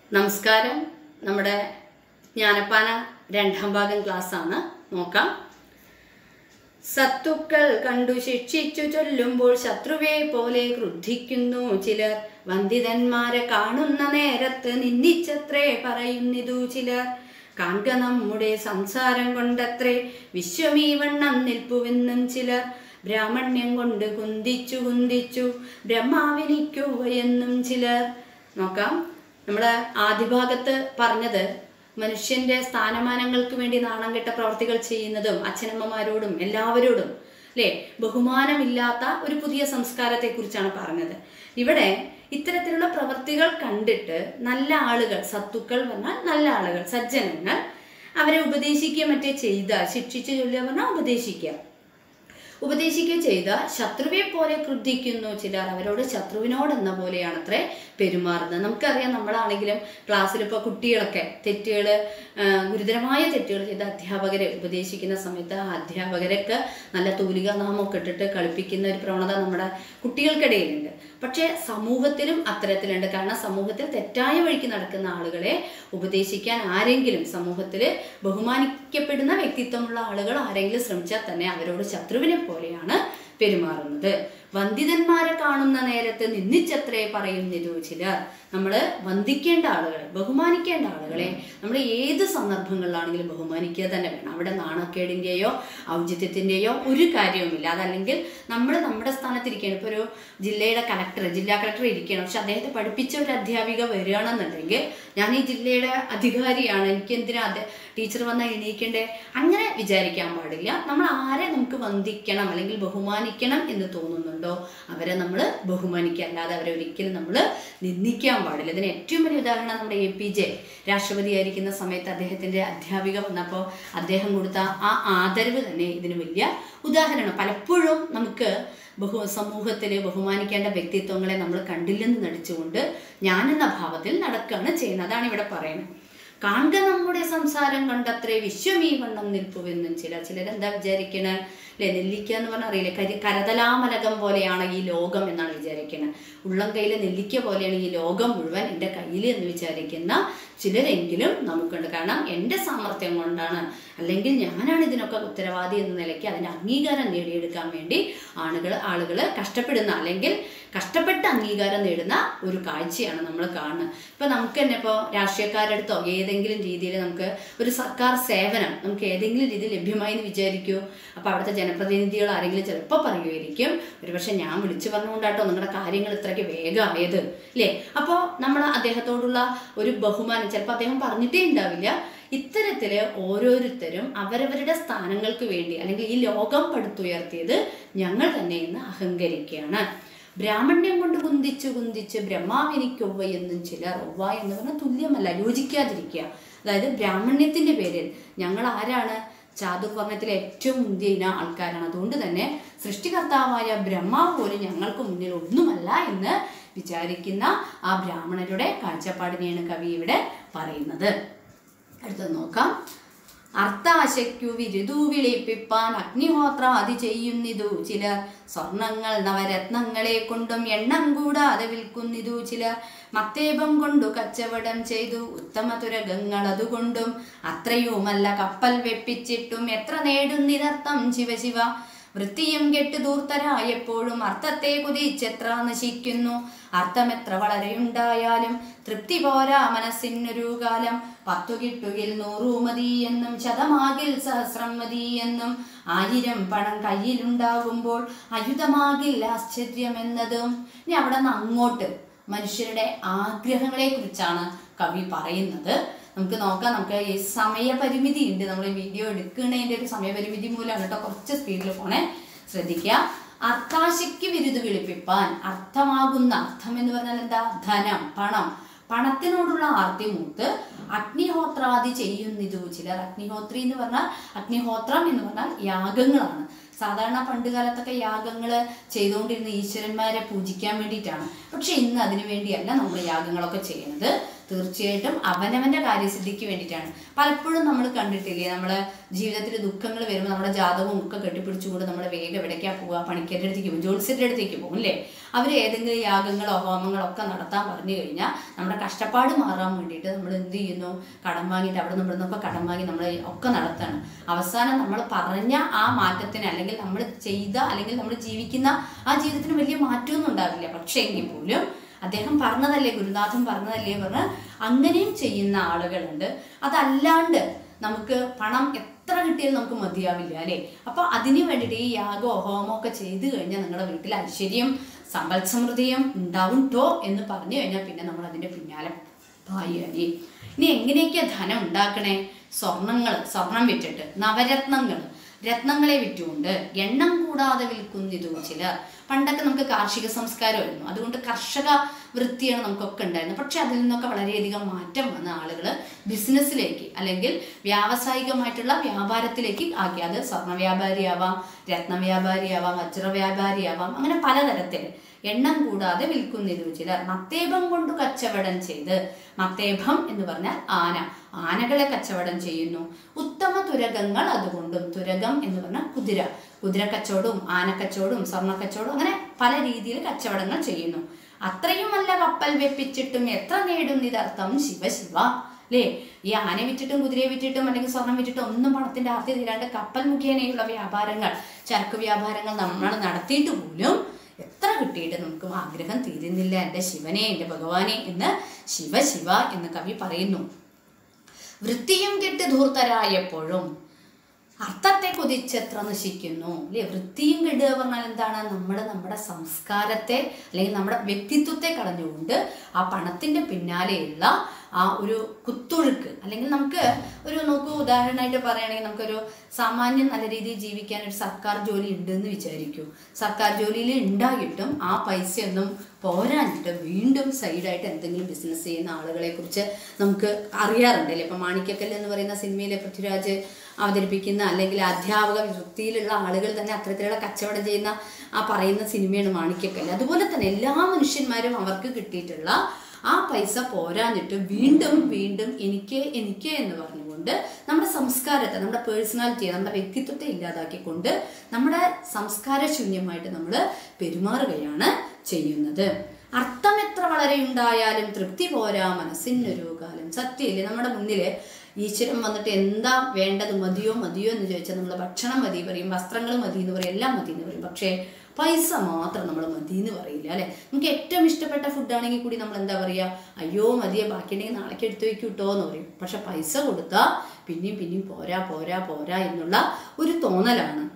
നമസ്കാരം നമ്മുടെ ജ്ഞാനപ്പാന രണ്ടാം ഭാഗം ക്ലാസ് ആണ് നോക്കാം സത്തുക്കൾ കണ്ടു ശിക്ഷിച്ചു ചൊല്ലുമ്പോൾ ശത്രുവെ പോലെ ക്രുദ്ധിക്കുന്നു ചിലർ വന്ദിതന്മാരെ കാണുന്ന നേരത്ത് നിന്ദിച്ചത്രേ പറയുന്നിതു ചിലർ കാൺക നമ്മുടെ സംസാരം കൊണ്ടത്രേ വിശ്വമീ വണ്ണം നിൽപ്പുവെന്നും ചിലർ ബ്രാഹ്മണ്യം കൊണ്ട് കുന്തിച്ചു കുന്തിച്ചു ബ്രഹ്മാവിനിക്കുകയെന്നും ചിലർ നോക്കാം നമ്മൾ ആദ്യ ഭാഗത്ത് പറഞ്ഞത് മനുഷ്യന്റെ സ്ഥാനമാനങ്ങൾക്ക് വേണ്ടി നാണം കെട്ട പ്രവർത്തികൾ ചെയ്യുന്നതും അച്ഛനമ്മമാരോടും എല്ലാവരോടും അല്ലേ ബഹുമാനമില്ലാത്ത ഒരു പുതിയ സംസ്കാരത്തെ കുറിച്ചാണ് പറഞ്ഞത് ഇവിടെ ഇത്തരത്തിലുള്ള പ്രവർത്തികൾ കണ്ടിട്ട് നല്ല ആളുകൾ സത്തുക്കൾ പറഞ്ഞാൽ നല്ല ആളുകൾ സജ്ജനങ്ങൾ അവരെ ഉപദേശിക്കുക മറ്റേ ചെയ്താൽ ശിക്ഷിച്ച് ചൊല്ലുക പറഞ്ഞാൽ ഉപദേശിക്കുക ഉപദേശിക്കുക ചെയ്ത ശത്രുവെ പോലെ ക്രുദ്ധിക്കുന്നു ചിലർ അവരോട് ശത്രുവിനോടെന്ന പോലെയാണ് അത്രേ പെരുമാറുന്നത് നമുക്കറിയാം നമ്മളാണെങ്കിലും ക്ലാസ്സിൽ ഇപ്പോൾ കുട്ടികളൊക്കെ തെറ്റുകൾ ഗുരുതരമായ തെറ്റുകൾ ചെയ്ത അധ്യാപകരെ ഉപദേശിക്കുന്ന സമയത്ത് ആ അധ്യാപകരൊക്കെ നല്ല തൂലിക നാമമൊക്കെ ഇട്ടിട്ട് കളിപ്പിക്കുന്ന ഒരു പ്രവണത നമ്മുടെ കുട്ടികൾക്കിടയിലുണ്ട് പക്ഷേ സമൂഹത്തിലും അത്തരത്തിലുണ്ട് കാരണം സമൂഹത്തിൽ തെറ്റായ വഴിക്ക് നടക്കുന്ന ആളുകളെ ഉപദേശിക്കാൻ ആരെങ്കിലും സമൂഹത്തിൽ ബഹുമാനിക്കപ്പെടുന്ന വ്യക്തിത്വമുള്ള ആളുകൾ ആരെങ്കിലും ശ്രമിച്ചാൽ തന്നെ അവരോട് ശത്രുവിനെ പോലെയാണ് പെരുമാറുന്നത് വന്ദിതന്മാരെ കാണുന്ന നേരത്ത് നിന്നിച്ചത്രേ പറയുന്നിരു ചിലർ നമ്മൾ വന്ദിക്കേണ്ട ആളുകളെ ബഹുമാനിക്കേണ്ട ആളുകളെ നമ്മൾ ഏത് സന്ദർഭങ്ങളിലാണെങ്കിലും ബഹുമാനിക്കുക തന്നെ വേണം അവിടെ നാണക്കേടിൻ്റെയോ ഔചിത്യത്തിൻ്റെയോ ഒരു കാര്യവുമില്ല അതല്ലെങ്കിൽ നമ്മൾ നമ്മുടെ സ്ഥാനത്തിരിക്കുകയാണ് ഇപ്പോൾ ഒരു ജില്ലയുടെ കലക്ടർ ജില്ലാ കളക്ടർ ഇരിക്കണം പക്ഷെ അദ്ദേഹത്തെ പഠിപ്പിച്ച ഒരു അധ്യാപിക വരികയാണെന്നുണ്ടെങ്കിൽ ഞാൻ ഈ ജില്ലയുടെ അധികാരിയാണ് എനിക്ക് എന്തിനാ അതെ ടീച്ചർ വന്നാൽ എണീക്കണ്ടേ അങ്ങനെ വിചാരിക്കാൻ പാടില്ല നമ്മൾ ആരെ നമുക്ക് വന്ദിക്കണം അല്ലെങ്കിൽ ബഹുമാനിക്കണം എന്ന് തോന്നുന്നുണ്ടോ അവരെ നമ്മൾ ബഹുമാനിക്കുക അല്ലാതെ അവരെ ഒരിക്കലും നമ്മൾ നിന്ദിക്കാൻ പാടില്ല ഇതിന് ഏറ്റവും വലിയ ഉദാഹരണം നമ്മുടെ എ പി ജെ രാഷ്ട്രപതിയായിരിക്കുന്ന സമയത്ത് അദ്ദേഹത്തിൻ്റെ അധ്യാപിക വന്നപ്പോൾ അദ്ദേഹം കൊടുത്ത ആ ആദരവ് തന്നെ ഇതിന് വലിയ ഉദാഹരണമാണ് പലപ്പോഴും നമുക്ക് ബഹു സമൂഹത്തിൽ ബഹുമാനിക്കേണ്ട വ്യക്തിത്വങ്ങളെ നമ്മൾ കണ്ടില്ലെന്ന് നടിച്ചുകൊണ്ട് ഞാനെന്ന ഭാവത്തിൽ നടക്കുകയാണ് ചെയ്യുന്നത് അതാണ് ഇവിടെ പറയുന്നത് കാണുക നമ്മുടെ സംസാരം കണ്ടത്രേ വിശ്വമീ വണ്ണം നിൽപ്പുവെന്നും ചിലർ ചിലരെന്താ വിചാരിക്കണ അല്ലെ നെല്ലിക്ക എന്ന് പറഞ്ഞാൽ അറിയില്ലേ കരി കരതലാമലകം പോലെയാണ് ഈ ലോകം എന്നാണ് വിചാരിക്കുന്നത് ഉള്ളം കയ്യിൽ നെല്ലിക്ക പോലെയാണ് ഈ ലോകം മുഴുവൻ എൻ്റെ കയ്യിൽ എന്ന് വിചാരിക്കുന്ന ചിലരെങ്കിലും നമുക്കുണ്ട് കാരണം എൻ്റെ സാമർത്ഥ്യം കൊണ്ടാണ് അല്ലെങ്കിൽ ഞാനാണ് ഇതിനൊക്കെ ഉത്തരവാദി എന്ന നിലയ്ക്ക് അതിൻ്റെ അംഗീകാരം നേടിയെടുക്കാൻ വേണ്ടി ആളുകൾ ആളുകൾ കഷ്ടപ്പെടുന്ന അല്ലെങ്കിൽ കഷ്ടപ്പെട്ട് അംഗീകാരം നേടുന്ന ഒരു കാഴ്ചയാണ് നമ്മൾ കാണുന്നത് ഇപ്പം നമുക്ക് തന്നെ ഇപ്പോൾ രാഷ്ട്രീയക്കാരുടെ അടുത്തോ ഏതെങ്കിലും രീതിയിൽ നമുക്ക് ഒരു സർക്കാർ സേവനം നമുക്ക് ഏതെങ്കിലും രീതിയിൽ ലഭ്യമായി എന്ന് വിചാരിക്കൂ അപ്പോൾ അവിടുത്തെ ജനപ്രതിനിധികൾ ആരെങ്കിലും ചിലപ്പോൾ പറയുമായിരിക്കും ഒരുപക്ഷെ ഞാൻ വിളിച്ചു പറഞ്ഞുകൊണ്ടാട്ടോ നിങ്ങളുടെ കാര്യങ്ങൾ ഇത്രയ്ക്ക് വേഗമായത് അല്ലേ അപ്പോൾ നമ്മൾ അദ്ദേഹത്തോടുള്ള ഒരു ബഹുമാനം ചിലപ്പോൾ അദ്ദേഹം പറഞ്ഞിട്ടേ ഉണ്ടാവില്ല ഇത്തരത്തില് ഓരോരുത്തരും അവരവരുടെ സ്ഥാനങ്ങൾക്ക് വേണ്ടി അല്ലെങ്കിൽ ഈ ലോകം പടുത്തുയർത്തിയത് ഞങ്ങൾ തന്നെ എന്ന് അഹങ്കരിക്കുകയാണ് ബ്രാഹ്മണ്യം കൊണ്ട് കുന്തിച്ച് കുന്തിച്ച് ബ്രഹ്മാവിനിക്കൊവ്വ എന്നും ചിലർ ഒവ്വ എന്ന് പറഞ്ഞാൽ തുല്യമല്ല യോജിക്കാതിരിക്കുക അതായത് ബ്രാഹ്മണ്യത്തിന്റെ പേരിൽ ഞങ്ങൾ ആരാണ് ചാതുർവർണ്ണത്തിലെ ഏറ്റവും മുന്തിയ ആൾക്കാരാണ് അതുകൊണ്ട് തന്നെ സൃഷ്ടികർത്താവായ ബ്രഹ്മാവ് പോലും ഞങ്ങൾക്ക് മുന്നിൽ ഒന്നുമല്ല എന്ന് വിചാരിക്കുന്ന ആ ബ്രാഹ്മണരുടെ കാഴ്ചപ്പാടിനെയാണ് കവി ഇവിടെ പറയുന്നത് അടുത്തത് നോക്കാം അർത്ഥാശയ്ക്കു വിരുദു വിളിപ്പിപ്പാൻ അഗ്നിഹോത്രാദി ചെയ്യുന്നിതു ചിലർ സ്വർണങ്ങൾ നവരത്നങ്ങളെ കൊണ്ടും എണ്ണം കൂടാതെ വിൽക്കുന്നിതു ചിലർ മത്തേപം കൊണ്ടു കച്ചവടം ചെയ്തു ഉത്തമ തുരകങ്ങൾ അതുകൊണ്ടും അത്രയുമല്ല കപ്പൽ വെപ്പിച്ചിട്ടും എത്ര നേടുന്നിതർത്ഥം ശിവശിവ വൃത്തിയും കെട്ട് ദൂർത്തരായപ്പോഴും അർത്ഥത്തെ കുതിച്ചെത്ര നശിക്കുന്നു അർത്ഥമെത്ര വളരെയുണ്ടായാലും തൃപ്തി പോരാ മനസ്സിനൊരു കാലം പത്തു കിട്ടുകിൽ നൂറു മതി എന്നും ശതമാകിൽ സഹസ്രം മതി എന്നും ആയിരം പണം കയ്യിലുണ്ടാകുമ്പോൾ അയുധമാകിൽ ആശ്ചര്യമെന്നതും ഇനി അവിടെ നിന്ന് അങ്ങോട്ട് മനുഷ്യരുടെ ആഗ്രഹങ്ങളെ കുറിച്ചാണ് കവി പറയുന്നത് നമുക്ക് നോക്കാം നമുക്ക് ഈ സമയപരിമിതി ഉണ്ട് നമ്മൾ വീഡിയോ എടുക്കുന്നതിൻ്റെ ഒരു സമയപരിമിതി മൂലമാണ് കേട്ടോ കുറച്ച് സ്പീഡിൽ പോണേ ശ്രദ്ധിക്കുക അർത്ഥാശയ്ക്ക് വിരുദ് വിളിപ്പിപ്പാൻ അർത്ഥമാകുന്ന അർത്ഥം എന്ന് പറഞ്ഞാൽ എന്താ ധനം പണം പണത്തിനോടുള്ള ആർത്തി മൂത്ത് അഗ്നിഹോത്രാദി ചെയ്യുന്നിതു ചിലർ അഗ്നിഹോത്രി എന്ന് പറഞ്ഞാൽ അഗ്നിഹോത്രം എന്ന് പറഞ്ഞാൽ യാഗങ്ങളാണ് സാധാരണ പണ്ട് കാലത്തൊക്കെ യാഗങ്ങൾ ചെയ്തുകൊണ്ടിരുന്ന ഈശ്വരന്മാരെ പൂജിക്കാൻ വേണ്ടിയിട്ടാണ് പക്ഷെ ഇന്ന് അതിനു വേണ്ടിയല്ല നമ്മൾ യാഗങ്ങളൊക്കെ ചെയ്യുന്നത് തീർച്ചയായിട്ടും അവനവന്റെ കാര്യസിദ്ധിക്ക് വേണ്ടിയിട്ടാണ് പലപ്പോഴും നമ്മൾ കണ്ടിട്ടില്ലേ നമ്മളെ ജീവിതത്തിൽ ദുഃഖങ്ങൾ വരുമ്പോൾ നമ്മുടെ ജാതകവും ഒക്കെ കെട്ടിപ്പിടിച്ചുകൊണ്ട് നമ്മൾ വേഗം എവിടേക്കാ പോവുക പണിക്കരുടെ അടുത്തേക്ക് പോകും ജ്യോത്സ്യരുടെ അടുത്തേക്ക് പോകും അല്ലേ അവർ ഏതെങ്കിലും യാഗങ്ങളോ ഹോമങ്ങളോ ഒക്കെ നടത്താൻ പറഞ്ഞു കഴിഞ്ഞാൽ നമ്മുടെ കഷ്ടപ്പാട് മാറാൻ വേണ്ടിയിട്ട് നമ്മൾ എന്ത് ചെയ്യുന്നു കടം വാങ്ങിയിട്ട് അവിടെ നിന്ന് ഇവിടെ നിന്നൊക്കെ കടം വാങ്ങി നമ്മൾ ഒക്കെ നടത്താണ് അവസാനം നമ്മൾ പറഞ്ഞ ആ മാറ്റത്തിന് അല്ലെങ്കിൽ നമ്മൾ ചെയ്ത അല്ലെങ്കിൽ നമ്മൾ ജീവിക്കുന്ന ആ ജീവിതത്തിന് വലിയ മാറ്റമൊന്നും ഉണ്ടാവില്ല പക്ഷേ എങ്കിൽ പോലും അദ്ദേഹം പറഞ്ഞതല്ലേ ഗുരുനാഥൻ പറഞ്ഞതല്ലേ പറഞ്ഞ് അങ്ങനെയും ചെയ്യുന്ന ആളുകളുണ്ട് അതല്ലാണ്ട് നമുക്ക് പണം എത്ര കിട്ടിയാലും നമുക്ക് മതിയാവില്ല അല്ലേ അപ്പൊ അതിന് വേണ്ടിയിട്ട് ഈ യാഗോ ഹോമോ ഒക്കെ ചെയ്തു കഴിഞ്ഞാൽ നിങ്ങളുടെ വീട്ടിൽ ഐശ്വര്യം സമ്പൽ സമൃദ്ധിയും ഉണ്ടാവും ട്ടോ എന്ന് പറഞ്ഞു കഴിഞ്ഞാൽ പിന്നെ നമ്മൾ അതിന്റെ പിന്നാലെ പായായി ഇനി എങ്ങനെയൊക്കെയാ ധനം ഉണ്ടാക്കണേ സ്വർണങ്ങൾ സ്വർണം വിറ്റിട്ട് നവരത്നങ്ങൾ രത്നങ്ങളെ വിറ്റുകൊണ്ട് എണ്ണം കൂടാതെ വിൽക്കുന്നിതു ചിലർ പണ്ടൊക്കെ നമുക്ക് കാർഷിക സംസ്കാരമായിരുന്നു അതുകൊണ്ട് കർഷക വൃത്തിയാണ് നമുക്കൊക്കെ ഉണ്ടായിരുന്നത് പക്ഷെ അതിൽ നിന്നൊക്കെ വളരെയധികം മാറ്റം വന്ന ആളുകൾ ബിസിനസ്സിലേക്ക് അല്ലെങ്കിൽ വ്യാവസായികമായിട്ടുള്ള വ്യാപാരത്തിലേക്ക് ആക്കി അത് സ്വർണ്ണ വ്യാപാരിയാവാം രത്ന വ്യാപാരിയാവാം വജ്ര വ്യാപാരിയാവാം അങ്ങനെ പലതരത്തിൽ എണ്ണം കൂടാതെ വിൽക്കുന്നിതു ചിലർ മത്തേപം കൊണ്ട് കച്ചവടം ചെയ്ത് മത്തേപം എന്ന് പറഞ്ഞാൽ ആന ആനകളെ കച്ചവടം ചെയ്യുന്നു ഉത്തമ തുരകങ്ങൾ അതുകൊണ്ടും തുരകം എന്ന് പറഞ്ഞാൽ കുതിര കുതിര കച്ചവടവും ആന കച്ചവടവും സ്വർണ്ണ കച്ചവടവും അങ്ങനെ പല രീതിയിൽ കച്ചവടങ്ങൾ ചെയ്യുന്നു അത്രയുമല്ല കപ്പൽ വെപ്പിച്ചിട്ടും എത്ര നേടും ഇതർത്ഥം ശിവ ശിവ അല്ലേ ഈ ആന വിറ്റിട്ടും കുതിരയെ വിറ്റിട്ടും അല്ലെങ്കിൽ സ്വർണം വിറ്റിട്ടും ഒന്നും പണത്തിന്റെ ആർത്തി തീരാണ്ട് കപ്പൽ മുഖേനയുള്ള വ്യാപാരങ്ങൾ ചരക്ക് വ്യാപാരങ്ങൾ നമ്മൾ നടത്തിയിട്ട് പോലും എത്ര കിട്ടിയിട്ട് നമുക്ക് ആഗ്രഹം തീരുന്നില്ല എൻ്റെ ശിവനെ എൻ്റെ ഭഗവാനെ എന്ന് ശിവ ശിവ എന്ന് കവി പറയുന്നു വൃത്തിയും കെട്ട് ധൂർത്തരായപ്പോഴും അർത്ഥത്തെ കുതിച്ചെത്ര നശിക്കുന്നു അല്ലേ വൃത്തിയും കെടുക പറഞ്ഞാൽ എന്താണ് നമ്മുടെ നമ്മുടെ സംസ്കാരത്തെ അല്ലെങ്കിൽ നമ്മുടെ വ്യക്തിത്വത്തെ കളഞ്ഞുകൊണ്ട് ആ പണത്തിന്റെ പിന്നാലെയുള്ള ആ ഒരു കുത്തൊഴുക്ക് അല്ലെങ്കിൽ നമുക്ക് ഒരു നോക്കൂ ഉദാഹരണമായിട്ട് പറയുകയാണെങ്കിൽ നമുക്കൊരു സാമാന്യം നല്ല രീതിയിൽ ജീവിക്കാൻ ഒരു സർക്കാർ ജോലി ഉണ്ടെന്ന് വിചാരിക്കൂ സർക്കാർ ജോലിയിൽ ഉണ്ടായിട്ടും ആ പൈസയൊന്നും പോരാഞ്ഞിട്ട് വീണ്ടും സൈഡായിട്ട് എന്തെങ്കിലും ബിസിനസ് ചെയ്യുന്ന ആളുകളെ കുറിച്ച് നമുക്ക് അറിയാറുണ്ടല്ലേ ഇപ്പം മാണിക്കക്കല്ല് എന്ന് പറയുന്ന സിനിമയിലെ പൃഥ്വിരാജ് അവതരിപ്പിക്കുന്ന അല്ലെങ്കിൽ അധ്യാപക വൃത്തിയിലുള്ള ആളുകൾ തന്നെ അത്തരത്തിലുള്ള കച്ചവടം ചെയ്യുന്ന ആ പറയുന്ന സിനിമയാണ് മാണിക്കക്കല്ല് അതുപോലെ തന്നെ എല്ലാ മനുഷ്യന്മാരും അവർക്ക് കിട്ടിയിട്ടുള്ള ആ പൈസ പോരാഞ്ഞിട്ട് വീണ്ടും വീണ്ടും എനിക്ക് എനിക്ക് എന്ന് പറഞ്ഞുകൊണ്ട് നമ്മുടെ സംസ്കാരത്തെ നമ്മുടെ പേഴ്സണാലിറ്റിയെ നമ്മുടെ വ്യക്തിത്വത്തെ ഇല്ലാതാക്കിക്കൊണ്ട് നമ്മുടെ സംസ്കാരശൂന്യമായിട്ട് നമ്മൾ പെരുമാറുകയാണ് ചെയ്യുന്നത് അർത്ഥം എത്ര വളരെ ഉണ്ടായാലും തൃപ്തി പോരാ മനസ്സിനൊരു കാലം സത്യമില്ലേ നമ്മുടെ മുന്നില് ഈശ്വരൻ വന്നിട്ട് എന്താ വേണ്ടത് മതിയോ മതിയോ എന്ന് ചോദിച്ചാൽ നമ്മൾ ഭക്ഷണം മതി പറയും വസ്ത്രങ്ങൾ മതി എന്ന് പറയും എല്ലാം മതി എന്ന് പറയും പക്ഷേ പൈസ മാത്രം നമ്മൾ മതി എന്ന് പറയില്ല അല്ലെ നമുക്ക് ഏറ്റവും ഇഷ്ടപ്പെട്ട ഫുഡാണെങ്കിൽ കൂടി നമ്മൾ എന്താ പറയുക അയ്യോ മതിയെ ബാക്കിയുണ്ടെങ്കിൽ നാളേക്ക് എടുത്തു വെക്കൂ കേട്ടോ എന്ന് പറയും പക്ഷെ പൈസ കൊടുത്താൽ പിന്നെയും പിന്നെയും പോരാ പോരാ പോരാ എന്നുള്ള ഒരു തോന്നലാണ്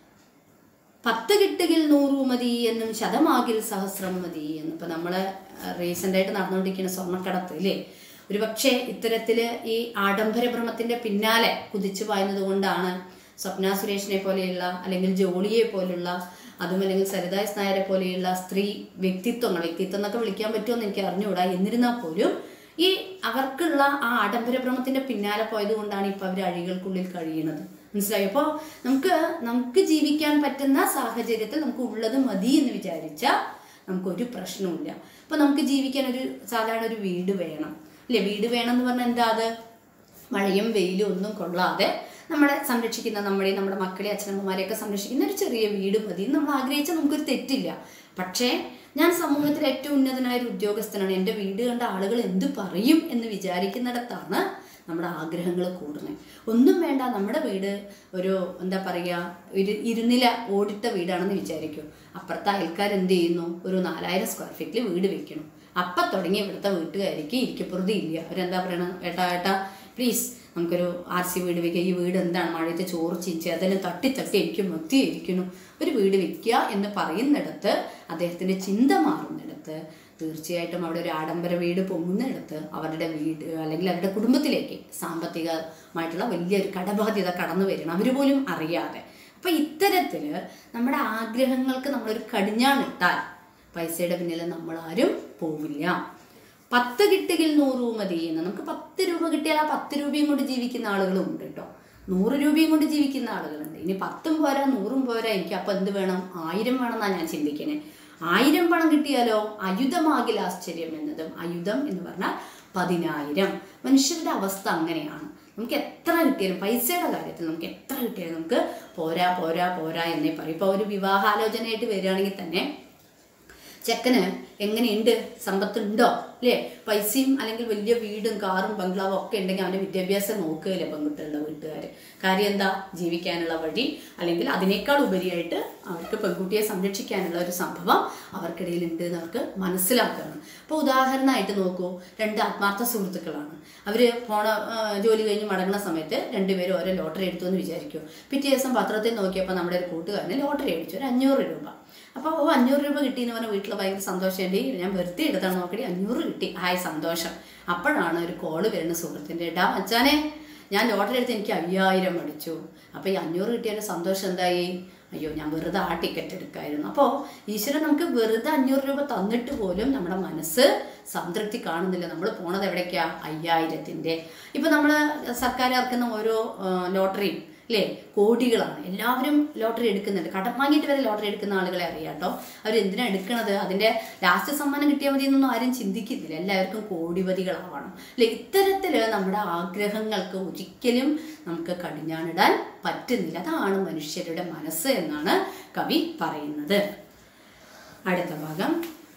പത്ത് കിട്ടുകിൽ നൂറു മതി എന്നും ശതമാകിൽ സഹസ്രം മതി എന്ന് ഇപ്പൊ നമ്മള് റീസെന്റ് ആയിട്ട് നടന്നുകൊണ്ടിരിക്കുന്ന സ്വർണ്ണക്കടത്ത് ഇല്ലേ ഒരു പക്ഷേ ഇത്തരത്തില് ഈ ആഡംബര ഭ്രമത്തിന്റെ പിന്നാലെ കുതിച്ചു പായുന്നത് കൊണ്ടാണ് സ്വപ്ന സുരേഷിനെ പോലെയുള്ള അല്ലെങ്കിൽ ജോളിയെ പോലുള്ള അതും അല്ലെങ്കിൽ സരിതാസ് നായരെ പോലെയുള്ള സ്ത്രീ വ്യക്തിത്വങ്ങൾ വ്യക്തിത്വം എന്നൊക്കെ വിളിക്കാൻ പറ്റുമെന്ന് എനിക്ക് അറിഞ്ഞുകൂടാ എന്നിരുന്നാൽ പോലും ഈ അവർക്കുള്ള ആ ആഡംബര ഭ്രമത്തിന്റെ പിന്നാലെ പോയത് കൊണ്ടാണ് ഇപ്പൊ അവർ അഴികൾക്കുള്ളിൽ കഴിയുന്നത് മനസ്സിലായോ അപ്പോൾ നമുക്ക് നമുക്ക് ജീവിക്കാൻ പറ്റുന്ന സാഹചര്യത്തിൽ നമുക്ക് ഉള്ളത് മതി എന്ന് വിചാരിച്ചാൽ നമുക്കൊരു പ്രശ്നവുമില്ല അപ്പൊ നമുക്ക് ജീവിക്കാൻ ഒരു സാധാരണ ഒരു വീട് വേണം അല്ലേ വീട് വേണം എന്ന് പറഞ്ഞാൽ എന്താ അത് മഴയും വെയിലും ഒന്നും കൊള്ളാതെ നമ്മളെ സംരക്ഷിക്കുന്ന നമ്മളെ നമ്മുടെ മക്കളെ അച്ഛനമ്മമാരെയൊക്കെ സംരക്ഷിക്കുന്ന ഒരു ചെറിയ വീട് മതി എന്ന് നമ്മൾ ആഗ്രഹിച്ചാൽ നമുക്കൊരു തെറ്റില്ല പക്ഷേ ഞാൻ സമൂഹത്തിൽ ഏറ്റവും ഉന്നതനായ ഒരു ഉദ്യോഗസ്ഥനാണ് എൻ്റെ വീട് കണ്ട ആളുകൾ എന്ത് പറയും എന്ന് വിചാരിക്കുന്നിടത്താണ് നമ്മുടെ ആഗ്രഹങ്ങൾ കൂടുന്നത് ഒന്നും വേണ്ട നമ്മുടെ വീട് ഒരു എന്താ പറയുക ഒരു ഇരുനില ഓടിട്ട വീടാണെന്ന് വിചാരിക്കും അപ്പുറത്തെ അയൽക്കാർ എന്ത് ചെയ്യുന്നു ഒരു നാലായിരം സ്ക്വയർ ഫീറ്റിൽ വീട് വെക്കണം അപ്പം തുടങ്ങി ഇവിടുത്തെ വീട്ടുകാർക്ക് ഇരിക്കപ്പുറതി ഇല്ല അവരെന്താ പറയണത് ഏട്ടാ ഏട്ടാ പ്ലീസ് നമുക്കൊരു ആർ സി വീട് വെക്കുക ഈ വീട് എന്താണ് മഴയത്ത് ചോറ് ചീച്ച് അതെല്ലാം തട്ടി തട്ടി എനിക്ക് മത്തിയിരിക്കുന്നു ഒരു വീട് വെക്കുക എന്ന് പറയുന്നിടത്ത് അദ്ദേഹത്തിൻ്റെ ചിന്ത മാറുന്നിടത്ത് തീർച്ചയായിട്ടും അവിടെ ഒരു ആഡംബര വീട് പൊങ്ങുന്നിടത്ത് അവരുടെ വീട് അല്ലെങ്കിൽ അവരുടെ കുടുംബത്തിലേക്ക് സാമ്പത്തികമായിട്ടുള്ള വലിയൊരു കടബാധ്യത കടന്നു വരണം അവർ പോലും അറിയാതെ അപ്പൊ ഇത്തരത്തില് നമ്മുടെ ആഗ്രഹങ്ങൾക്ക് നമ്മളൊരു കടിഞ്ഞാണിട്ടാൽ പൈസയുടെ പിന്നിൽ നമ്മൾ ആരും പോവില്ല പത്ത് കിട്ടുകിൽ നൂറ് മതി എന്ന് നമുക്ക് പത്ത് രൂപ കിട്ടിയാൽ ആ പത്ത് രൂപയും കൊണ്ട് ജീവിക്കുന്ന ആളുകളും ഉണ്ട് കേട്ടോ നൂറ് രൂപയും കൊണ്ട് ജീവിക്കുന്ന ആളുകളുണ്ട് ഇനി പത്തും പോരാ നൂറും പോരാ എനിക്ക് അപ്പം എന്ത് വേണം ആയിരം വേണമെന്നാണ് ഞാൻ ചിന്തിക്കണേ ആയിരം പണം കിട്ടിയാലോ അയുധമാകിൽ ആശ്ചര്യം എന്നതും അയുധം എന്ന് പറഞ്ഞാൽ പതിനായിരം മനുഷ്യരുടെ അവസ്ഥ അങ്ങനെയാണ് നമുക്ക് എത്ര കിട്ടിയാലും പൈസയുടെ കാര്യത്തിൽ നമുക്ക് എത്ര കിട്ടിയാലും നമുക്ക് പോരാ പോരാ പോരാ എന്നേ പറയും ഇപ്പോൾ ഒരു വിവാഹാലോചനയായിട്ട് വരികയാണെങ്കിൽ തന്നെ ചെക്കന് എങ്ങനെയുണ്ട് സമ്പത്തുണ്ടോ അല്ലേ പൈസയും അല്ലെങ്കിൽ വലിയ വീടും കാറും ബംഗ്ലാവും ഒക്കെ ഉണ്ടെങ്കിൽ അവൻ്റെ വിദ്യാഭ്യാസം നോക്കുകയില്ല പെൺകുട്ടികളുടെ വീട്ടുകാർ കാര്യം എന്താ ജീവിക്കാനുള്ള വഴി അല്ലെങ്കിൽ അതിനേക്കാൾ ഉപരിയായിട്ട് അവർക്ക് പെൺകുട്ടിയെ സംരക്ഷിക്കാനുള്ള ഒരു സംഭവം അവർക്കിടയിൽ ഉണ്ട് എന്ന് അവർക്ക് മനസ്സിലാക്കണം അപ്പോൾ ഉദാഹരണമായിട്ട് നോക്കൂ രണ്ട് ആത്മാർത്ഥ സുഹൃത്തുക്കളാണ് അവർ പോണ ആ, ജോലി കഴിഞ്ഞ് മടങ്ങുന്ന സമയത്ത് രണ്ടുപേരും ഓരോ ലോട്ടറി എടുത്തു എന്ന് വിചാരിക്കും പിറ്റേ ദിവസം പത്രത്തിൽ നോക്കിയപ്പോൾ നമ്മുടെ ഒരു കൂട്ടുകാരന് ലോട്ടറി അടിച്ചു ഒരു അഞ്ഞൂറ് രൂപ അപ്പോൾ ഓ അഞ്ഞൂറ് രൂപ കിട്ടി എന്ന് പറഞ്ഞാൽ വീട്ടിൽ ഭയങ്കര സന്തോഷമുണ്ട് ഞാൻ വെറുതെ എടുത്താണ് നോക്കടി അഞ്ഞൂറ് കിട്ടി ഹായ് സന്തോഷം അപ്പോഴാണ് ഒരു കോള് വരുന്ന സുഹൃത്തിൻ്റെ ഡാ മച്ചാനെ ഞാൻ ലോട്ടറി എടുത്ത് എനിക്ക് അയ്യായിരം അടിച്ചു അപ്പോൾ ഈ അഞ്ഞൂറ് കിട്ടിയതിൻ്റെ സന്തോഷം എന്തായി അയ്യോ ഞാൻ വെറുതെ ആ ടിക്കറ്റ് എടുക്കായിരുന്നു അപ്പോൾ ഈശ്വരൻ നമുക്ക് വെറുതെ അഞ്ഞൂറ് രൂപ തന്നിട്ട് പോലും നമ്മുടെ മനസ്സ് സംതൃപ്തി കാണുന്നില്ല നമ്മൾ പോണത് എവിടേക്കാ അയ്യായിരത്തിൻ്റെ ഇപ്പം നമ്മൾ സർക്കാർ ഇറക്കുന്ന ഓരോ ആ, ലോട്ടറിയും അല്ലേ കോടികളാണ് എല്ലാവരും ലോട്ടറി എടുക്കുന്നുണ്ട് കടം വാങ്ങിയിട്ട് വരെ ലോട്ടറി എടുക്കുന്ന ആളുകളെ അറിയാം കേട്ടോ അവർ എന്തിനാ എടുക്കണത് അതിൻ്റെ ലാസ്റ്റ് സമ്മാനം കിട്ടിയാൽ മതി എന്നൊന്നും ആരും ചിന്തിക്കുന്നില്ല എല്ലാവർക്കും കോടിപതികളാവണം അല്ലെ ഇത്തരത്തിൽ നമ്മുടെ ആഗ്രഹങ്ങൾക്ക് ഒരിക്കലും നമുക്ക് കടിഞ്ഞാണിടാൻ പറ്റുന്നില്ല അതാണ് മനുഷ്യരുടെ മനസ്സ് എന്നാണ് കവി പറയുന്നത് അടുത്ത ഭാഗം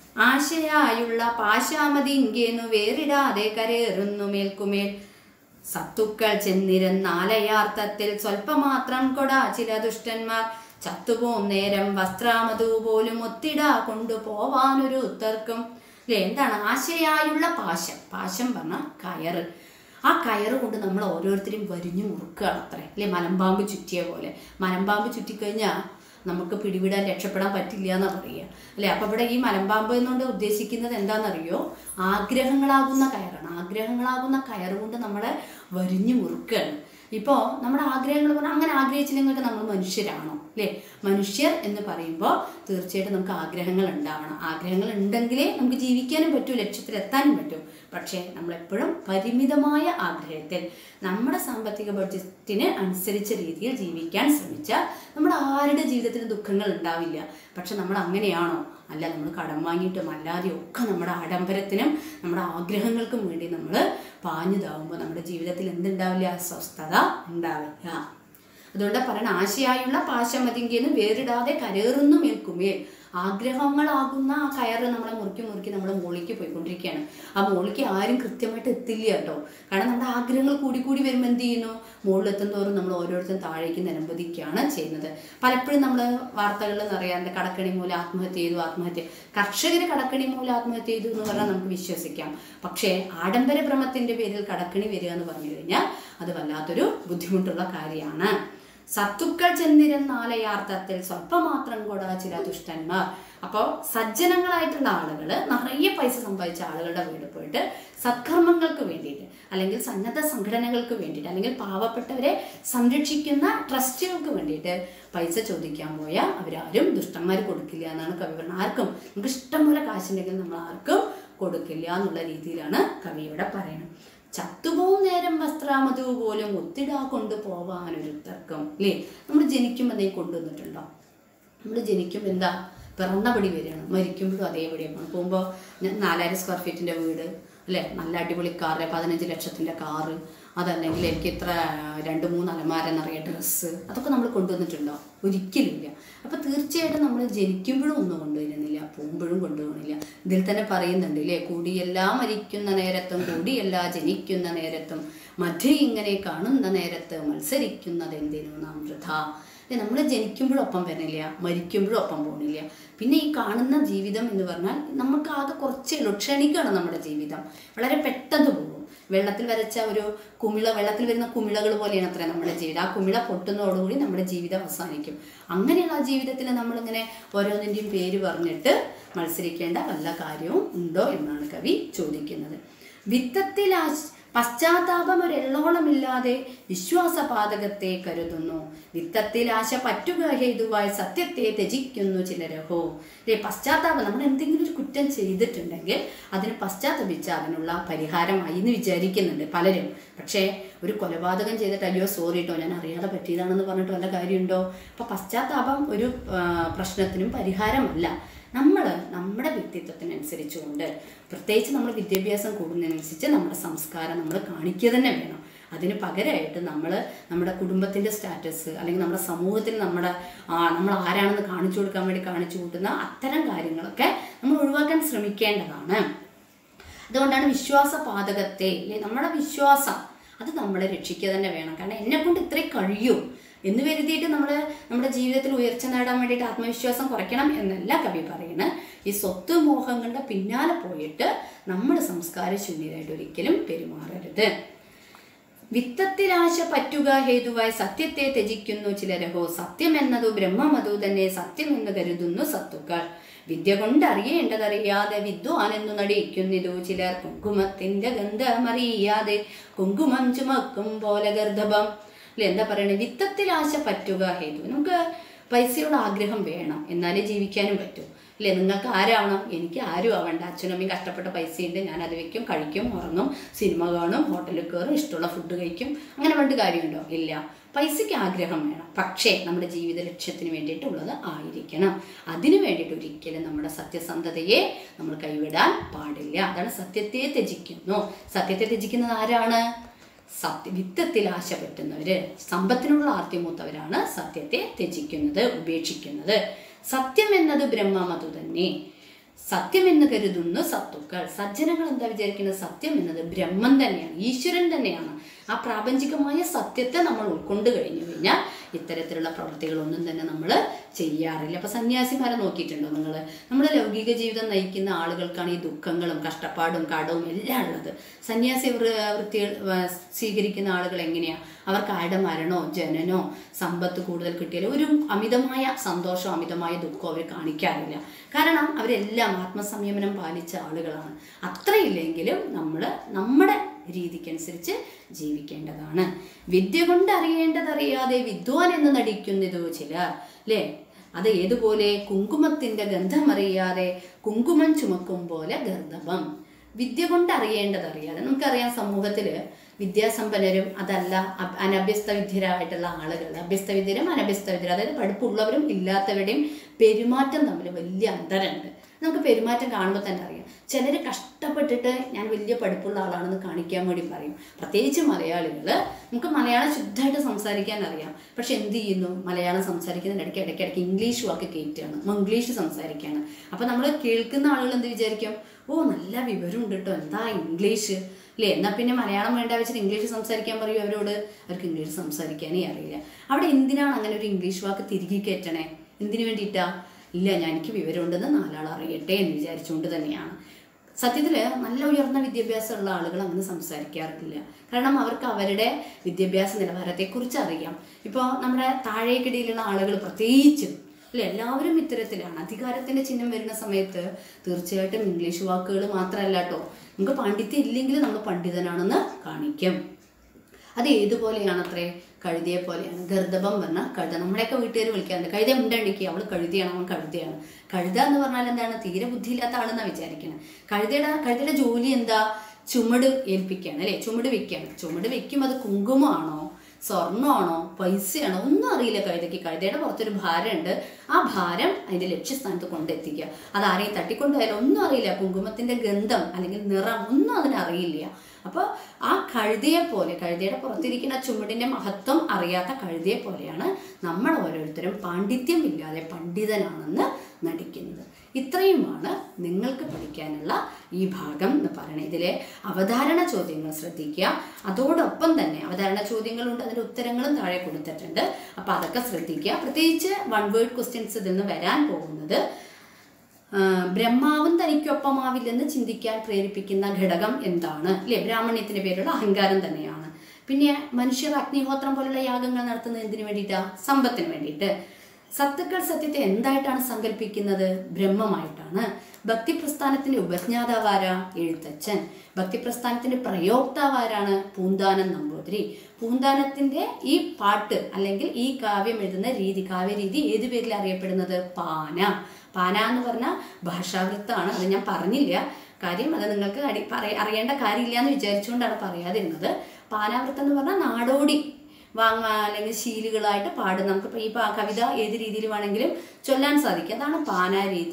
ആശയായുള്ള പാശാമതി ഇങ്കേന്നു വേറിടാതെ കരേറുന്നു മേൽക്കുമേൽ സത്തുക്കൾ ചെന്നിരുന്നാലയാർത്ഥത്തിൽ സ്വല്പമാത്രം കൊടാ ചില ദുഷ്ടന്മാർ ചത്തുപോം നേരം വസ്ത്രാമതു പോലും ഒത്തിടാ കൊണ്ടുപോവാനൊരു ഉത്തർക്കും അല്ലേ എന്താണ് ആശയായുള്ള പാശം പാശം പറഞ്ഞ കയറ് ആ കയറ് കൊണ്ട് നമ്മൾ ഓരോരുത്തരും വരിഞ്ഞു മുറുക്കുകയാണ് അത്രേ അല്ലേ മലമ്പാമ്പ് ചുറ്റിയ പോലെ മലമ്പാമ്പ് ചുറ്റിക്കഴിഞ്ഞാൽ നമുക്ക് പിടിവിടാൻ രക്ഷപ്പെടാൻ പറ്റില്ല എന്ന് പറയുക അല്ലേ അപ്പം ഇവിടെ ഈ മലമ്പാമ്പ് എന്നുകൊണ്ട് ഉദ്ദേശിക്കുന്നത് എന്താണെന്നറിയോ ആഗ്രഹങ്ങളാകുന്ന കയറാണ് ആഗ്രഹങ്ങളാകുന്ന കയറ് കൊണ്ട് നമ്മളെ വരിഞ്ഞു മുറുക്കുകയാണ് ഇപ്പോൾ നമ്മുടെ ആഗ്രഹങ്ങൾ പറഞ്ഞാൽ അങ്ങനെ ആഗ്രഹിച്ചില്ലെങ്കിൽ നമ്മൾ മനുഷ്യരാണോ അല്ലേ മനുഷ്യർ എന്ന് പറയുമ്പോൾ തീർച്ചയായിട്ടും നമുക്ക് ആഗ്രഹങ്ങൾ ഉണ്ടാവണം ആഗ്രഹങ്ങൾ ഉണ്ടെങ്കിലേ നമുക്ക് ജീവിക്കാനും പറ്റൂ ലക്ഷ്യത്തിലെത്താനും പറ്റൂ പക്ഷേ നമ്മളെപ്പോഴും പരിമിതമായ ആഗ്രഹത്തിൽ നമ്മുടെ സാമ്പത്തിക ബഡ്ജറ്റിന് അനുസരിച്ച രീതിയിൽ ജീവിക്കാൻ ശ്രമിച്ചാൽ നമ്മുടെ ആരുടെ ജീവിതത്തിന് ദുഃഖങ്ങൾ ഉണ്ടാവില്ല പക്ഷെ നമ്മൾ അങ്ങനെയാണോ അല്ല നമ്മൾ കടം വാങ്ങിയിട്ടും അല്ലാതെയും ഒക്കെ നമ്മുടെ ആഡംബരത്തിനും നമ്മുടെ ആഗ്രഹങ്ങൾക്കും വേണ്ടി നമ്മൾ പാഞ്ഞുതാവുമ്പോൾ നമ്മുടെ ജീവിതത്തിൽ എന്തുണ്ടാവില്ല സ്വസ്ഥത ഉണ്ടാവില്ല അതുകൊണ്ട് പറയണ ആശയായുള്ള പാശമതിങ്കെന്ന് വേറിടാതെ കരേറുന്നു മേൽക്കുമേൽ ആഗ്രഹങ്ങളാകുന്ന ആ കയറ് നമ്മളെ മുറുക്കി മുറുക്കി നമ്മൾ മുകളിലേക്ക് പോയിക്കൊണ്ടിരിക്കുകയാണ് ആ മുകളിലേക്ക് ആരും കൃത്യമായിട്ട് എത്തില്ല കേട്ടോ കാരണം നമ്മുടെ ആഗ്രഹങ്ങൾ കൂടി കൂടി വരുമ്പോൾ എന്ത് ചെയ്യുന്നു മുകളിലെത്തും തോറും നമ്മൾ ഓരോരുത്തരും താഴേക്ക് നിലംപതിക്കുകയാണ് ചെയ്യുന്നത് പലപ്പോഴും നമ്മൾ വാർത്തകളിൽ നിറയാറുണ്ട് കടക്കണി മൂലം ആത്മഹത്യ ചെയ്തു ആത്മഹത്യ കർഷകർ കടക്കണി മൂലം ആത്മഹത്യ ചെയ്തു എന്ന് പറഞ്ഞാൽ നമുക്ക് വിശ്വസിക്കാം പക്ഷേ ആഡംബര ഭ്രമത്തിന്റെ പേരിൽ കടക്കണി വരിക എന്ന് പറഞ്ഞു കഴിഞ്ഞാൽ അത് വല്ലാത്തൊരു ബുദ്ധിമുട്ടുള്ള കാര്യമാണ് സത്തുക്കൾ ചെന്നിരുന്നാലയാർത്ഥത്തിൽ സ്വല്പമാത്രം കൂടാ ചില ദുഷ്ടന്മാർ അപ്പോൾ സജ്ജനങ്ങളായിട്ടുള്ള ആളുകൾ നിറയെ പൈസ സമ്പാദിച്ച ആളുകളുടെ വീട് പോയിട്ട് സത്കർമ്മങ്ങൾക്ക് വേണ്ടിയിട്ട് അല്ലെങ്കിൽ സന്നദ്ധ സംഘടനകൾക്ക് വേണ്ടിയിട്ട് അല്ലെങ്കിൽ പാവപ്പെട്ടവരെ സംരക്ഷിക്കുന്ന ട്രസ്റ്റുകൾക്ക് വേണ്ടിയിട്ട് പൈസ ചോദിക്കാൻ പോയാൽ അവരാരും ദുഷ്ടന്മാർ കൊടുക്കില്ല എന്നാണ് കവി പറഞ്ഞത് ആർക്കും നമുക്ക് ഇഷ്ടംപോലെ കാശുണ്ടെങ്കിൽ നമ്മൾ ആർക്കും കൊടുക്കില്ല എന്നുള്ള രീതിയിലാണ് കവി ഇവിടെ പറയുന്നത് ചത്തുപോകും നേരം വസ്ത്രാമതു പോലും ഒത്തിടാ കൊണ്ട് പോവാനൊരു തർക്കം അല്ലേ നമ്മൾ ജനിക്കുമ്പോൾ എന്തെങ്കിലും കൊണ്ടുവന്നിട്ടുണ്ടോ നമ്മൾ ജനിക്കുമ്പോൾ എന്താ പിറന്നപടി വരികയാണ് മരിക്കുമ്പോഴും അതേപടിയാണ് പോകുമ്പോൾ നാലായിരം സ്ക്വയർ ഫീറ്റിൻ്റെ വീട് അല്ലേ നല്ല അടിപൊളി കാറ് പതിനഞ്ച് ലക്ഷത്തിൻ്റെ കാറ് അതല്ലെങ്കിൽ എനിക്ക് ഇത്ര രണ്ട് മൂന്ന് അലമാര നിറയെ ഡ്രസ്സ് അതൊക്കെ നമ്മൾ കൊണ്ടുവന്നിട്ടുണ്ടോ ഒരിക്കലുമില്ല അപ്പോൾ തീർച്ചയായിട്ടും നമ്മൾ ജനിക്കുമ്പോഴും ഒന്നും കൊണ്ടുവരുന്നില്ല പോകുമ്പോഴും കൊണ്ടുപോകണില്ല ഇതിൽ തന്നെ പറയുന്നുണ്ട് ഇല്ലേ കൂടിയെല്ലാം മരിക്കുന്ന നേരത്തും കൂടിയല്ല ജനിക്കുന്ന നേരത്തും മധ്യ ഇങ്ങനെ കാണുന്ന നേരത്ത് മത്സരിക്കുന്നത് എന്തിനു നാം വൃഥ നമ്മൾ ജനിക്കുമ്പോഴും ഒപ്പം വരണില്ല മരിക്കുമ്പോഴും ഒപ്പം പോകണില്ല പിന്നെ ഈ കാണുന്ന ജീവിതം എന്ന് പറഞ്ഞാൽ നമുക്ക് ആകെ കുറച്ചേ ഉള്ളൂ ക്ഷണിക്കാണ് നമ്മുടെ ജീവിതം വളരെ പെട്ടെന്ന് പോകും വെള്ളത്തിൽ വരച്ച ഒരു കുമിള വെള്ളത്തിൽ വരുന്ന കുമിളകൾ പോലെയാണ് അത്ര നമ്മുടെ ജീവിതം ആ കുമിള പൊട്ടുന്നതോടുകൂടി നമ്മുടെ ജീവിതം അവസാനിക്കും അങ്ങനെയുള്ള ആ ജീവിതത്തിൽ നമ്മളിങ്ങനെ ഓരോന്നിൻ്റെയും പേര് പറഞ്ഞിട്ട് മത്സരിക്കേണ്ട വല്ല കാര്യവും ഉണ്ടോ എന്നാണ് കവി ചോദിക്കുന്നത് വിത്തത്തിൽ ആശ പശ്ചാത്താപം ഒരു എള്ളോളമില്ലാതെ വിശ്വാസപാതകത്തെ കരുതുന്നു വിത്തത്തിൽ ആശ പറ്റുക ഹേതുവായി സത്യത്തെ ത്യജിക്കുന്നു ചിലരഹോ അല്ലേ പശ്ചാത്താപം നമ്മൾ എന്തെങ്കിലും ഒരു കുറ്റം ചെയ്തിട്ടുണ്ടെങ്കിൽ അതിന് പശ്ചാത്തപിച്ച് അതിനുള്ള പരിഹാരമായി എന്ന് വിചാരിക്കുന്നുണ്ട് പലരും പക്ഷേ ഒരു കൊലപാതകം ചെയ്തിട്ട് അയ്യോ സോറി കേട്ടോ ഞാൻ അറിയാതെ പറ്റിയതാണെന്ന് പറഞ്ഞിട്ട് വല്ല കാര്യമുണ്ടോ അപ്പോൾ പശ്ചാത്താപം ഒരു ആ, പ്രശ്നത്തിനും പരിഹാരമല്ല നമ്മൾ നമ്മുടെ വ്യക്തിത്വത്തിനനുസരിച്ചുകൊണ്ട് പ്രത്യേകിച്ച് നമ്മൾ വിദ്യാഭ്യാസം കൂടുന്നതിനനുസരിച്ച് നമ്മുടെ സംസ്കാരം നമ്മൾ കാണിക്കുക തന്നെ വേണം അതിന് പകരമായിട്ട് നമ്മൾ നമ്മുടെ കുടുംബത്തിൻ്റെ സ്റ്റാറ്റസ് അല്ലെങ്കിൽ നമ്മുടെ സമൂഹത്തിൽ നമ്മുടെ ആ, നമ്മൾ ആരാണെന്ന് കാണിച്ചു കൊടുക്കാൻ വേണ്ടി കാണിച്ചു കൂട്ടുന്ന അത്തരം കാര്യങ്ങളൊക്കെ നമ്മൾ ഒഴിവാക്കാൻ ശ്രമിക്കേണ്ടതാണ് അതുകൊണ്ടാണ് വിശ്വാസ പാതകത്തെ അല്ലെ നമ്മുടെ വിശ്വാസം അത് നമ്മളെ രക്ഷിക്കുക തന്നെ വേണം കാരണം എന്നെ കൊണ്ട് ഇത്രയും കഴിയും എന്ന് കരുതിയിട്ട് നമ്മൾ നമ്മുടെ ജീവിതത്തിൽ ഉയർച്ച നേടാൻ വേണ്ടിയിട്ട് ആത്മവിശ്വാസം കുറയ്ക്കണം എന്നല്ല കവി പറയുന്നത് ഈ സ്വത്ത് മോഹങ്ങളുടെ പിന്നാലെ പോയിട്ട് നമ്മൾ സംസ്കാര ശൂന്യരായിട്ട് ഒരിക്കലും പെരുമാറരുത് വിത്തത്തിലാശ പറ്റുക ഹേതുവായി സത്യത്തെ ത്യജിക്കുന്നു ചിലരഹോ സത്യമെന്നതു ബ്രഹ്മമതു തന്നെ സത്യമെന്ന് കരുതുന്നു സത്തുക്കൾ വിദ്യ കൊണ്ട് അറിയേണ്ടതറിയാതെ വിദ്വാനെന്നു നടിക്കുന്നിതു ചിലർ കുങ്കുമത്തിന്റെ ഗന്ധമറിയാതെ കുങ്കുമം ചുമക്കും പോലെ ഗർദ്ധഭം അല്ലെ എന്താ പറയണേ വിത്തത്തിലാശ പറ്റുക ഹേതു നമുക്ക് പൈസയുടെ ആഗ്രഹം വേണം എന്നാലേ ജീവിക്കാനും പറ്റൂ അല്ലേ നിങ്ങൾക്ക് ആരാവണം എനിക്ക് ആരും ആവണ്ട അച്ഛനും അമ്മയും കഷ്ടപ്പെട്ട പൈസയുണ്ട് ഞാൻ അത് വെക്കും കഴിക്കും ഉറങ്ങും സിനിമ കാണും ഹോട്ടലിൽ കയറും ഇഷ്ടമുള്ള ഫുഡ് കഴിക്കും അങ്ങനെ പണ്ട് കാര്യമുണ്ടോ ഇല്ല പൈസയ്ക്ക് ആഗ്രഹം വേണം പക്ഷേ നമ്മുടെ ജീവിത ലക്ഷ്യത്തിന് വേണ്ടിയിട്ടുള്ളത് ആയിരിക്കണം അതിനു വേണ്ടിയിട്ട് ഒരിക്കലും നമ്മുടെ സത്യസന്ധതയെ നമ്മൾ കൈവിടാൻ പാടില്ല അതാണ് സത്യത്തെ ത്യജിക്കുന്നു സത്യത്തെ ത്യജിക്കുന്നത് ആരാണ് സത്യ വിത്തത്തിൽ ആശ പറ്റുന്നവര് സമ്പത്തിനുള്ള ആർത്തിമൂത്തവരാണ് സത്യത്തെ ത്യജിക്കുന്നത് ഉപേക്ഷിക്കുന്നത് സത്യം എന്നത് ബ്രഹ്മമതു തന്നെ സത്യം എന്ന് കരുതുന്നു സത്തുക്കൾ സജ്ജനങ്ങൾ എന്താ വിചാരിക്കുന്നത് സത്യം എന്നത് ബ്രഹ്മം തന്നെയാണ് ഈശ്വരൻ തന്നെയാണ് ആ പ്രാപഞ്ചികമായ സത്യത്തെ നമ്മൾ ഉൾക്കൊണ്ട് കഴിഞ്ഞു കഴിഞ്ഞാൽ ഇത്തരത്തിലുള്ള പ്രവൃത്തികളൊന്നും തന്നെ നമ്മൾ ചെയ്യാറില്ല അപ്പൊ സന്യാസിമാരെ നോക്കിയിട്ടുണ്ടോ നിങ്ങൾ നമ്മുടെ ലൗകിക ജീവിതം നയിക്കുന്ന ആളുകൾക്കാണ് ഈ ദുഃഖങ്ങളും കഷ്ടപ്പാടും കടവും എല്ലാം ഉള്ളത് സന്യാസി വൃ- വൃത്തി വ- സ്വീകരിക്കുന്ന ആളുകൾ എങ്ങനെയാ അവർക്ക് ആരുടെ മരണോ ജനനോ സമ്പത്ത് കൂടുതൽ കിട്ടിയാലും ഒരു അമിതമായ സന്തോഷമോ അമിതമായ ദുഃഖമോ അവർ കാണിക്കാറില്ല കാരണം അവരെല്ലാം ആത്മസംയമനം പാലിച്ച ആളുകളാണ് അത്രയില്ലെങ്കിലും നമ്മൾ നമ്മുടെ രീതിക്കനുസരിച്ച് ജീവിക്കേണ്ടതാണ് വിദ്യ കൊണ്ട് അറിയേണ്ടതറിയാതെ വിദ്വാൻ എന്ന് നടിക്കുന്നതോ ചിലർ അല്ലേ അത് ഏതുപോലെ കുങ്കുമത്തിന്റെ ഗന്ധമറിയാതെ കുങ്കുമം ചുമക്കും പോലെ ഗർദ്ധവം വിദ്യ കൊണ്ട് അറിയേണ്ടതറിയാതെ നമുക്കറിയാം സമൂഹത്തില് വിദ്യാസമ്പന്നരും അതല്ല അ- അനഭ്യസ്ത വിദ്യരായിട്ടുള്ള ആളുകൾ അഭ്യസ്ത വിദ്യരും അനഭ്യസ്ത വിദ്യരും അതായത് പഠിപ്പുള്ളവരും ഇല്ലാത്തവരുടെയും പെരുമാറ്റം തമ്മിൽ വലിയ അന്തരമുണ്ട് നമുക്ക് പെരുമാറ്റം കാണുമ്പോൾ തന്നെ അറിയാം ചിലർ കഷ്ടപ്പെട്ടിട്ട് ഞാൻ വലിയ പഠിപ്പുള്ള ആളാണെന്ന് കാണിക്കാൻ വേണ്ടി പറയും പ്രത്യേകിച്ച് മലയാളികൾ നമുക്ക് മലയാളം ശുദ്ധമായിട്ട് സംസാരിക്കാൻ അറിയാം പക്ഷെ എന്ത് ചെയ്യുന്നു മലയാളം സംസാരിക്കുന്നതിന് ഇടയ്ക്ക് ഇടയ്ക്ക് ഇടയ്ക്ക് ഇംഗ്ലീഷ് വാക്ക് കയറ്റുകയാണ് മംഗ്ലീഷ് സംസാരിക്കുകയാണ് അപ്പം നമ്മൾ കേൾക്കുന്ന ആളുകൾ എന്ത് വിചാരിക്കും ഓ നല്ല വിവരമുണ്ട് കേട്ടോ എന്താ ഇംഗ്ലീഷ് അല്ലേ എന്നാൽ പിന്നെ മലയാളം വേണ്ട വെച്ചിട്ട് ഇംഗ്ലീഷ് സംസാരിക്കാൻ പറയൂ അവരോട് അവർക്ക് ഇംഗ്ലീഷ് സംസാരിക്കാനേ അറിയില്ല അവിടെ എന്തിനാണ് അങ്ങനെ ഒരു ഇംഗ്ലീഷ് വാക്ക് തിരികെ കയറ്റണേ എന്തിനു വേണ്ടിയിട്ടാ ഇല്ല ഞാൻ എനിക്ക് വിവരമുണ്ടെന്ന് നാലാൾ അറിയട്ടെ എന്ന് വിചാരിച്ചുകൊണ്ട് തന്നെയാണ് സത്യത്തിൽ നല്ല ഉയർന്ന വിദ്യാഭ്യാസമുള്ള ആളുകൾ അങ്ങനെ സംസാരിക്കാറില്ല കാരണം അവർക്ക് അവരുടെ വിദ്യാഭ്യാസ നിലവാരത്തെക്കുറിച്ച് അറിയാം ഇപ്പോൾ നമ്മുടെ താഴേക്കിടയിലുള്ള ആളുകൾ പ്രത്യേകിച്ചും അല്ലെ എല്ലാവരും ഇത്തരത്തിലാണ് അധികാരത്തിന്റെ ചിഹ്നം വരുന്ന സമയത്ത് തീർച്ചയായിട്ടും ഇംഗ്ലീഷ് വാക്കുകൾ മാത്രമല്ല കേട്ടോ നമുക്ക് പാണ്ഡിത്യം ഇല്ലെങ്കിൽ നമ്മൾ പണ്ഡിതനാണെന്ന് കാണിക്കും അത് ഏതുപോലെയാണത്രേ കഴുതിയെ പോലെയാണ് ഗർദഭം പറഞ്ഞ കഴുത നമ്മുടെയൊക്കെ വീട്ടുകാർ വിളിക്കാറുണ്ട് കഴുത ഉണ്ടണ്ടിക്കുക അവൾ കഴുതിയാണ് അവൻ കഴുതയാണ് കഴുത എന്ന് പറഞ്ഞാൽ എന്താണ് തീരെ ബുദ്ധിയില്ലാത്ത ആളെന്നാണ് വിചാരിക്കുന്നത് കഴുതയുടെ കഴുതയുടെ ജോലി എന്താ ചുമട് ഏൽപ്പിക്കുകയാണ് അല്ലേ ചുമട് വെക്കുകയാണ് ചുമട് വെക്കും അത് കുങ്കുമമാണോ സ്വർണ്ണമാണോ പൈസയാണോ ഒന്നും അറിയില്ല കഴുതയ്ക്ക് കഴുതയുടെ പുറത്തൊരു ഭാരമുണ്ട് ആ ഭാരം അതിന്റെ ലക്ഷ്യസ്ഥാനത്ത് കൊണ്ടെത്തിക്കുക അത് ആരെയും തട്ടിക്കൊണ്ടുപോയാലും ഒന്നും അറിയില്ല കുങ്കുമത്തിന്റെ ഗന്ധം അല്ലെങ്കിൽ നിറം ഒന്നും അതിനറിയില്ല അപ്പോൾ ആ കഴുതയെ പോലെ കഴുതയുടെ പുറത്തിരിക്കുന്ന ചുമടിന്റെ മഹത്വം അറിയാത്ത കഴുതയെ പോലെയാണ് നമ്മൾ ഓരോരുത്തരും പാണ്ഡിത്യമില്ലാതെ പണ്ഡിതനാണെന്ന് നടിക്കുന്നത് ഇത്രയുമാണ് നിങ്ങൾക്ക് പഠിക്കാനുള്ള ഈ ഭാഗം എന്ന് പറയുന്നത് ഇതിലെ അവധാരണ ചോദ്യങ്ങൾ ശ്രദ്ധിക്കുക അതോടൊപ്പം തന്നെ അവധാരണ ചോദ്യങ്ങളുണ്ട് അതിന്റെ ഉത്തരങ്ങളും താഴെ കൊടുത്തിട്ടുണ്ട് അപ്പൊ അതൊക്കെ ശ്രദ്ധിക്കുക പ്രത്യേകിച്ച് വൺ വേർഡ് ക്വസ്റ്റ്യൻസ് ഇതിൽ നിന്ന് വരാൻ പോകുന്നത് ആ, ബ്രഹ്മാവും തനിക്കൊപ്പമാവില്ലെന്ന് ചിന്തിക്കാൻ പ്രേരിപ്പിക്കുന്ന ഘടകം എന്താണ് അല്ലേ ബ്രാഹ്മണ്യത്തിന്റെ പേരുള്ള അഹങ്കാരം തന്നെയാണ് പിന്നെ മനുഷ്യർ അഗ്നിഹോത്രം പോലുള്ള യാഗങ്ങൾ നടത്തുന്നത് എന്തിനു വേണ്ടിയിട്ടാ സമ്പത്തിന് വേണ്ടിയിട്ട് സത്തുക്കൾ സത്യത്തെ എന്തായിട്ടാണ് സങ്കല്പിക്കുന്നത് ബ്രഹ്മമായിട്ടാണ് ഭക്തിപ്രസ്ഥാനത്തിന്റെ ഉപജ്ഞാതാവാര എഴുത്തച്ഛൻ ഭക്തിപ്രസ്ഥാനത്തിന്റെ പ്രയോക്താവാരാണ് പൂന്താനം നമ്പൂതിരി പൂന്താനത്തിന്റെ ഈ പാട്ട് അല്ലെങ്കിൽ ഈ കാവ്യം എഴുതുന്ന രീതി കാവ്യരീതി ഏത് പേരിൽ അറിയപ്പെടുന്നത് പാന പാന എന്ന് പറഞ്ഞാൽ ഭാഷാവൃത്താണ് അത് ഞാൻ പറഞ്ഞില്ല കാര്യം അത് നിങ്ങൾക്ക് അടി പറയ അറിയേണ്ട കാര്യമില്ല എന്ന് വിചാരിച്ചുകൊണ്ടാണ് പറയാതിരുന്നത് പാനാവൃത്തം എന്ന് പറഞ്ഞാൽ നാടോടി വാങ്ങ അല്ലെങ്കിൽ ശീലുകളായിട്ട് പാടും നമുക്കിപ്പോൾ ഈ പാ- കവിത ഏത് രീതിയിൽ വേണമെങ്കിലും ചൊല്ലാൻ സാധിക്കും അതാണ് പാനാരീതി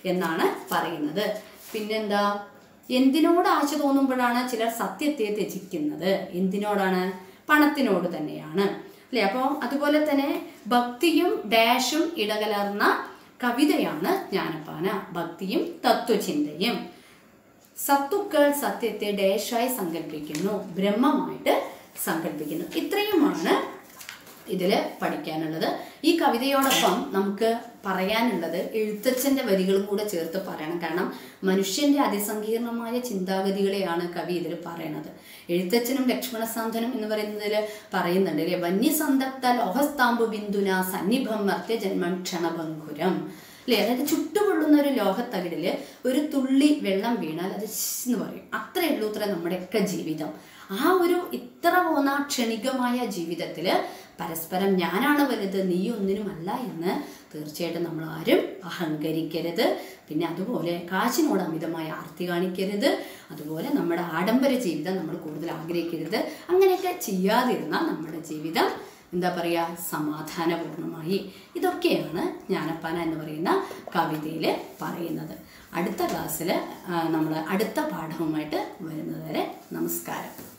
എന്നാണ് പറയുന്നത് പിന്നെന്താ എന്തിനോട് ആശ തോന്നുമ്പോഴാണ് ചിലർ സത്യത്തെ ത്യജിക്കുന്നത് എന്തിനോടാണ് പണത്തിനോട് തന്നെയാണ് അല്ലേ അപ്പോൾ അതുപോലെ തന്നെ ഭക്തിയും ഡാഷും ഇടകലർന്ന കവിതയാണ് ജ്ഞാനപ്പാന ഭക്തിയും തത്വചിന്തയും സത്തുക്കൾ സത്യത്തെ ഡാഷായി സങ്കല്പിക്കുന്നു ബ്രഹ്മമായിട്ട് സങ്കല്പിക്കുന്നു ഇത്രയുമാണ് ഇതിൽ പഠിക്കാനുള്ളത് ഈ കവിതയോടൊപ്പം നമുക്ക് പറയാനുള്ളത് എഴുത്തച്ഛൻ്റെ വരികളും കൂടെ ചേർത്ത് പറയണം കാരണം മനുഷ്യൻ്റെ അതിസങ്കീർണമായ ചിന്താഗതികളെയാണ് കവി ഇതിൽ പറയണത് എഴുത്തച്ഛനും ലക്ഷ്മണസാന്ധനും എന്ന് പറയുന്നതിൽ പറയുന്നുണ്ട് അല്ലേ വന്യസന്തപ്ത ലോഹസ്താംബു ബിന്ദുന സന്നിഭം മർത്യജന്മം ക്ഷണഭങ്കുരം അല്ലേ അതായത് ചുട്ടുപൊള്ളുന്ന ഒരു ലോഹത്തകിടിൽ ഒരു തുള്ളി വെള്ളം വീണാൽ അത് ശ്ശ് എന്ന് പറയും അത്രയേ ഉള്ളൂ അത്ര നമ്മുടെയൊക്കെ ജീവിതം ആ ഒരു ഇത്ര പോന്ന ക്ഷണികമായ ജീവിതത്തിൽ പരസ്പരം ഞാനാണ് വലുത് നീ ഒന്നിനുമല്ല എന്ന് തീർച്ചയായിട്ടും നമ്മൾ ആരും അഹങ്കരിക്കരുത് പിന്നെ അതുപോലെ കാശിനോട് അമിതമായ ആർത്തി കാണിക്കരുത് അതുപോലെ നമ്മുടെ ആഡംബര ജീവിതം നമ്മൾ കൂടുതൽ ആഗ്രഹിക്കരുത് അങ്ങനെയൊക്കെ ചെയ്യാതിരുന്നാൽ നമ്മുടെ ജീവിതം എന്താ പറയുക സമാധാനപൂർണമായി ഇതൊക്കെയാണ് ജ്ഞാനപ്പാന എന്ന് പറയുന്ന കവിതയിൽ പറയുന്നത് അടുത്ത ക്ലാസ്സിൽ നമ്മൾ അടുത്ത പാഠവുമായിട്ട് വരുന്നത് വരെ നമസ്കാരം